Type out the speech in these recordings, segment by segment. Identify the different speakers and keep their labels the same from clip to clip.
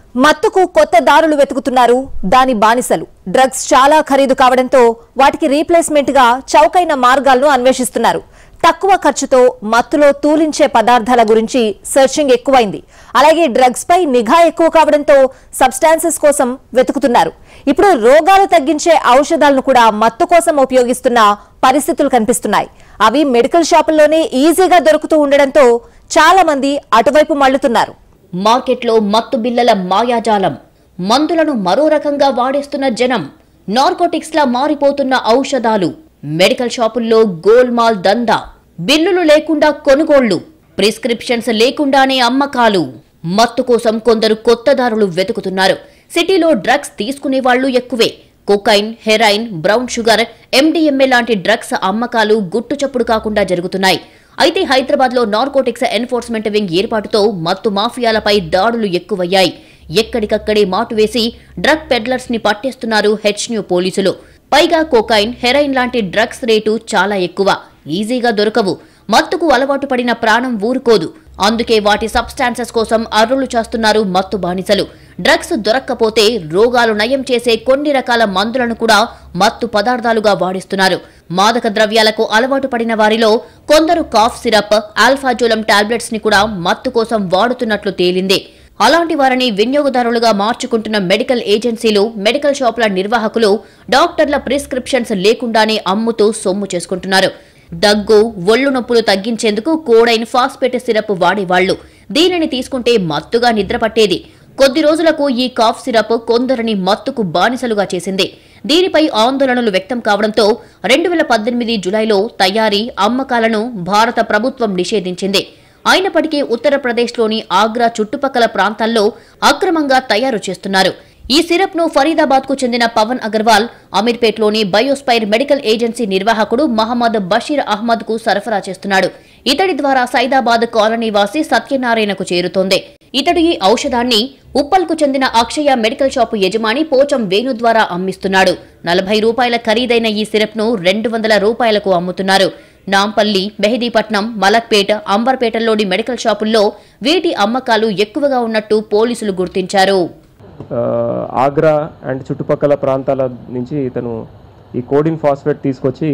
Speaker 1: మత్తుకు కొత్త దారులు వెతుకుతున్నారు దాని బానిసలు డ్రగ్స్ చాలా ఖరీదు కావడంతో వాటికి రీప్లేస్మెంట్ గా చౌకైన మార్గాలను అన్వేషిస్తున్నారు తక్కువ ఖర్చుతో మత్తులో తూలించే పదార్థాల గురించి సెర్చింగ్ ఎక్కువైంది అలాగే డ్రగ్స్ పై నిఘా ఎక్కువ కావడంతో సబ్స్టాన్సెస్ కోసం వెతుకుతున్నారు ఇప్పుడు రోగాలు తగ్గించే ఔషధాలను కూడా మత్తు కోసం ఉపయోగిస్తున్న పరిస్థితులు కనిపిస్తున్నాయి అవి మెడికల్ షాపుల్లోనే ఈజీగా దొరుకుతూ ఉండడంతో చాలా మంది అటువైపు మళ్లుతున్నారు
Speaker 2: మార్కెట్లో మత్తు బిల్లల మాయాజాలం మందులను మరో రకంగా వాడేస్తున్న జనం నార్కోటిక్స్ లా మారిపోతున్న ఔషధాలు మెడికల్ షాపుల్లో గోల్మాల్ దందా బిల్లులు లేకుండా కొనుగోళ్లు ప్రిస్క్రిప్షన్స్ లేకుండానే అమ్మకాలు మత్తు కోసం కొందరు కొత్త దారులు వెతుకుతున్నారు సిటీలో డ్రగ్స్ తీసుకునే వాళ్ళు ఎక్కువే cocaine heroin brown sugar MDMA లాంటి డ్రగ్స్ అమ్మకాలు గుట్టుచప్పుడు కాకుండా జరుగుతున్నాయి అయితే హైదరాబాద్ లో నార్కోటిక్స్ ఎన్ఫోర్స్మెంట్ వింగ్ ఏర్పాటుతో మత్తు మాఫియాలపై దాడులు ఎక్కువయ్యాయి ఎక్కడికక్కడే మాటు వేసి డ్రగ్ పెడ్లర్స్ ని పట్టేస్తున్నారు హెచ్న్యూ పోలీసులు పైగా కోకైన్ హెరాయిన్ లాంటి డ్రగ్స్ రేటు చాలా ఎక్కువ ఈజీగా దొరకవు మత్తుకు అలవాటు పడిన ప్రాణం ఊరుకోదు అందుకే వాటి సబ్స్టాన్సెస్ కోసం అర్రులు చేస్తున్నారు మత్తు బానిసలు డ్రగ్స్ దొరక్కపోతే రోగాలు నయం చేసే కొన్ని రకాల మందులను కూడా మత్తు పదార్థాలుగా వాడిస్తున్నారు మాదక ద్రవ్యాలకు అలవాటు పడిన వారిలో కొందరు కాఫ్ సిరప్ ఆల్ఫాజోలం టాబ్లెట్స్ ని కూడా మత్తు కోసం వాడుతున్నట్లు తేలింది అలాంటి వారిని వినియోగదారులుగా మార్చుకుంటున్న మెడికల్ ఏజెన్సీలు మెడికల్ షాపుల నిర్వాహకులు డాక్టర్ల ప్రిస్క్రిప్షన్స్ లేకుండానే అమ్ముతూ సొమ్ము చేసుకుంటున్నారు దగ్గు ఒళ్ళు నొప్పులు తగ్గించేందుకు కోడైన్ ఫాస్ఫేట్ సిరప్ వాడేవాళ్లు దీనిని తీసుకుంటే మత్తుగా నిద్రపట్టేది కొద్ది రోజులకు ఈ కాఫ్ సిరప్ కొందరిని మత్తుకు బానిసలుగా చేసింది దీనిపై ఆందోళనలు వ్యక్తం కావడంతో రెండు వేల పద్దెనిమిది జులైలో తయారీ అమ్మకాలను భారత ప్రభుత్వం నిషేధించింది అయినప్పటికీ ఉత్తరప్రదేశ్లోని ఆగ్రా చుట్టుపక్కల ప్రాంతాల్లో అక్రమంగా తయారు చేస్తున్నారు ఈ సిరప్ ను ఫరీదాబాద్ కు చెందిన పవన్ అగర్వాల్ అమీర్పేట్లోని బయోస్పైర్ మెడికల్ ఏజెన్సీ నిర్వాహకుడు మహమ్మద్ బషీర్ అహ్మద్ కు సరఫరా చేస్తున్నాడు ఇతడి ద్వారా సైదాబాద్ కాలనీ వాసి సత్యనారాయణకు చేరుతోంది ఇతడు ఈ ఔషధాన్ని ఉప్పల్కు చెందిన అక్షయ మెడికల్ షాపు యజమాని పోచం వేణు ద్వారా అమ్మిస్తున్నాడు నలభై రూపాయల ఖరీదైన ఈ సిరప్ ను రెండు వందల రూపాయలకు అమ్ముతున్నారు నాంపల్లి మెహదీపట్నం మలక్పేట అంబర్పేటల్లోని మెడికల్ షాపుల్లో వీటి అమ్మకాలు ఎక్కువగా ఉన్నట్టు పోలీసులు గుర్తించారు
Speaker 3: ఆ, ఆగ్రా అండ్ చుట్టుపక్కల ప్రాంతాల నుంచి ఇతను ఈ కోడిన్ ఫాస్ఫేట్ తీసుకొచ్చి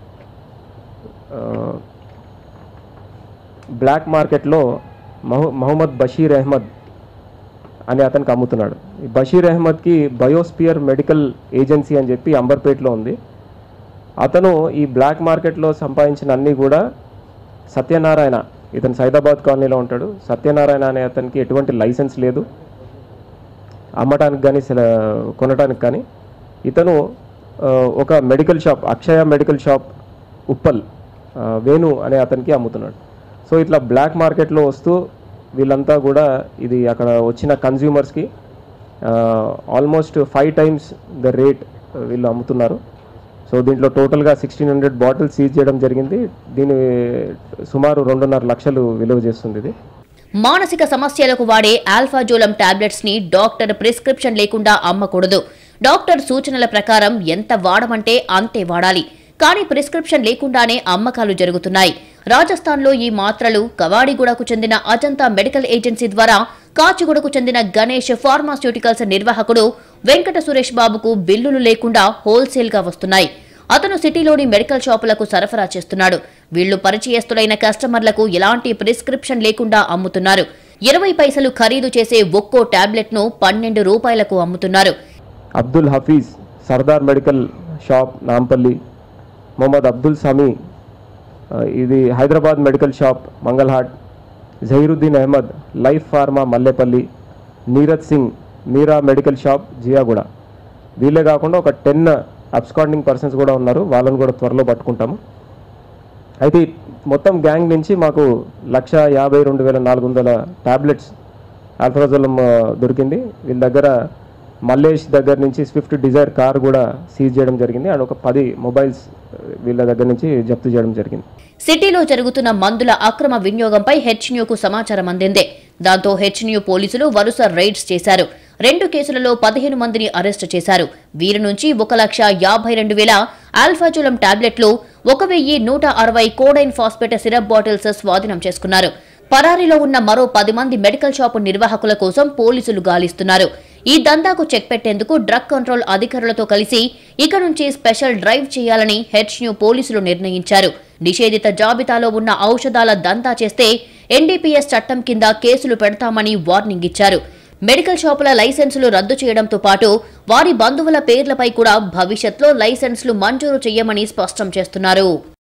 Speaker 3: ఆ, బ్లాక్ మార్కెట్లో మహు మహమ్మద్ బషీర్ అహ్మద్ అని అతనికి అమ్ముతున్నాడు ఈ బషీర్ అహ్మద్కి బయోస్పియర్ మెడికల్ ఏజెన్సీ అని చెప్పి అంబర్పేట్లో ఉంది అతను ఈ బ్లాక్ మార్కెట్లో సంపాదించిన అన్నీ కూడా సత్యనారాయణ ఇతను సైదాబాద్ కాలనీలో ఉంటాడు సత్యనారాయణ అనే అతనికి ఎటువంటి లైసెన్స్ లేదు అమ్మటానికి కానీ కొనడానికి కానీ ఇతను ఆ, ఒక medical shop Akshaya medical shop Uppal ఆ, వేణు అనే అతనికి అమ్ముతున్నాడు సో ఇట్లా బ్లాక్ మార్కెట్లో వస్తూ వీళ్ళంతా కూడా ఇది అక్కడ వచ్చిన కన్జ్యూమర్స్కి almost five times the rate వీళ్ళు అమ్ముతున్నారు సో దీంట్లో టోటల్గా సిక్స్టీన్ హండ్రెడ్ బాటిల్స్ సీజ్ చేయడం జరిగింది దీని సుమారు రెండున్నర లక్షలు విలువ చేస్తుంది ఇది
Speaker 2: మానసిక సమస్యలకు వాడే ఆల్ఫాజోలం టాబ్లెట్స్ ని డాక్టర్ ప్రిస్క్రిప్షన్ లేకుండా అమ్మకూడదు డాక్టర్ సూచనల ప్రకారం ఎంత వాడమంటే అంతే వాడాలి కానీ ప్రిస్క్రిప్షన్ లేకుండానే అమ్మకాలు జరుగుతున్నాయి రాజస్థాన్లో ఈ మాత్రలు కవాడిగూడకు చెందిన అజంతా మెడికల్ ఏజెన్సీ ద్వారా కాచిగూడకు చెందిన గణేష్ ఫార్మాస్యూటికల్స్ నిర్వాహకుడు వెంకట సురేష్ బాబుకు బిల్లులు లేకుండా హోల్సేల్ గా వస్తున్నాయి అతను సిటీలోని మెడికల్ షాపులకు సరఫరా చేస్తున్నాడు వీళ్లు పరిచయస్తులైన కస్టమర్లకు ఎలాంటి ప్రిస్క్రిప్షన్ లేకుండా అమ్ముతున్నారు ఇరవై పైసలు ఖరీదు చేసే ఒక్కో టాబ్లెట్ ను పన్నెండు రూపాయలకు అమ్ముతున్నారు
Speaker 3: అబ్దుల్ హఫీజ్ సర్దార్ మెడికల్ షాప్ నాంపల్లి మొహమ్మద్ అబ్దుల్ సమీ ఆ, ఇది Hyderabad medical shop Mangalhat Zaheeruddin Ahmed life pharma Mallepally Neeraj Singh Meera medical shop Jiyaguda వీళ్ళే కాకుండా ఒక టెన్ అబ్స్కాండింగ్ పర్సన్స్ కూడా ఉన్నారు వాళ్ళని కూడా త్వరలో పట్టుకుంటాము అయితే ఈ మొత్తం గ్యాంగ్ నుంచి మాకు లక్ష యాభై రెండు వేల నాలుగు వందల ట్యాబ్లెట్స్ ఆల్ఫ్రాజోలం దొరికింది వీళ్ళ దగ్గర మల్లేష్ దగ్గర నుంచి స్విఫ్ట్ డిజైర్ కార్ కూడా సీజ్ చేయడం జరిగింది అండ్ ఒక పది మొబైల్స్ వీళ్ళ దగ్గర నుంచి జప్తు చేయడం జరిగింది
Speaker 2: సిటీలో జరుగుతున్న మందుల అక్రమ వినియోగంపై హెచ్న్యూకు సమాచారం అందింది దాంతో హెచ్న్యూ పోలీసులు వరుస రైడ్స్ చేశారు రెండు కేసులలో పదిహేను మందిని అరెస్టు చేశారు వీరి నుంచి ఒక లక్ష యాభై రెండు వేల ఆల్ఫాజోలం టాబ్లెట్లు ఒక వెయ్యి నూట అరవై కోడైన్ ఫాస్ఫేట్ సిరప్ బాటిల్స్ స్వాధీనం చేసుకున్నారు పరారీలో ఉన్న మరో పది మంది మెడికల్ షాపు నిర్వాహకుల కోసం పోలీసులు గాలిస్తున్నారు ఈ దందాకు చెక్ పెట్టేందుకు డ్రగ్ కంట్రోల్ అధికారులతో కలిసి ఇక నుంచి స్పెషల్ డ్రైవ్ చేయాలని హెచ్న్యూ పోలీసులు నిర్ణయించారు నిషేధిత జాబితాలో ఉన్న ఔషధాల దందా చేస్తే ఎన్డీపీఎస్ చట్టం కింద కేసులు పెడతామని వార్నింగ్ ఇచ్చారు మెడికల్ షాపుల లైసెన్సులు రద్దు చేయడంతో పాటు వారి బంధువుల పేర్లపై కూడా భవిష్యత్లో లైసెన్సులు మంజూరు చేయమని స్పష్టం చేస్తున్నారు